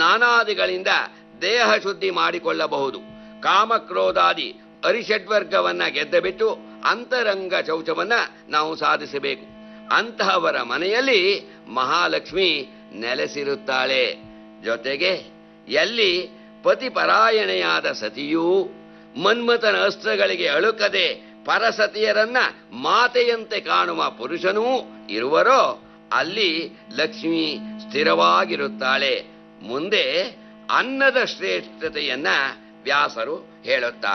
ಸ್ನಾನಾದಿಗಳಿಂದ ದೇಹ ಶುದ್ಧಿ ಮಾಡಿಕೊಳ್ಳಬಹುದು ಕಾಮಕ್ರೋಧಾದಿ ಅರಿಷಡ್ವರ್ಗವನ್ನ ಗೆದ್ದಬಿಟ್ಟು ಅಂತರಂಗ ಶೌಚವನ್ನ ನಾವು ಸಾಧಿಸಬೇಕು ಅಂತಹವರ ಮನೆಯಲ್ಲಿ ಮಹಾಲಕ್ಷ್ಮಿ ನೆಲೆಸಿರುತ್ತಾಳೆ ಜೊತೆಗೆ ಎಲ್ಲಿ ಪತಿಪರಾಯಣೆಯಾದ ಸತಿಯೂ ಮನ್ಮಥನ ಅಸ್ತ್ರಗಳಿಗೆ ಅಳುಕದೆ ಪರಸತಿಯರನ್ನ ಮಾತೆಯಂತೆ ಕಾಣುವ ಪುರುಷನೂ ಇರುವರೋ ಅಲ್ಲಿ ಲಕ್ಷ್ಮಿ ಸ್ಥಿರವಾಗಿರುತ್ತಾಳೆ ಮುಂದೆ ಅನ್ನದ ಶ್ರೇಷ್ಠತೆಯನ್ನ ವ್ಯಾಸರು ಹೇಳುತ್ತಾರೆ